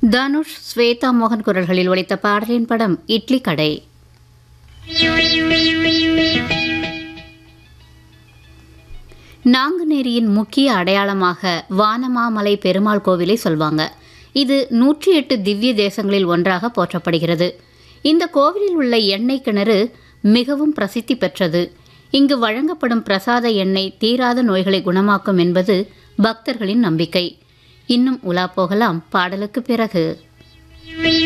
தனுஷ் ஸ்வேதா மோகன் குரல்களில் ஒலித்த பாடலின் படம் இட்லி கடை நாங்குநேரியின் முக்கிய அடையாளமாக வானமாமலை பெருமாள் கோவிலை சொல்வாங்க இது நூற்றி எட்டு திவ்ய தேசங்களில் ஒன்றாக போற்றப்படுகிறது இந்த கோவிலில் உள்ள எண்ணெய் கிணறு மிகவும் பிரசித்தி பெற்றது இங்கு வழங்கப்படும் பிரசாத எண்ணெய் தீராத நோய்களை குணமாக்கும் என்பது பக்தர்களின் நம்பிக்கை இன்னும் உலா போகலாம் பாடலுக்கு பிறகு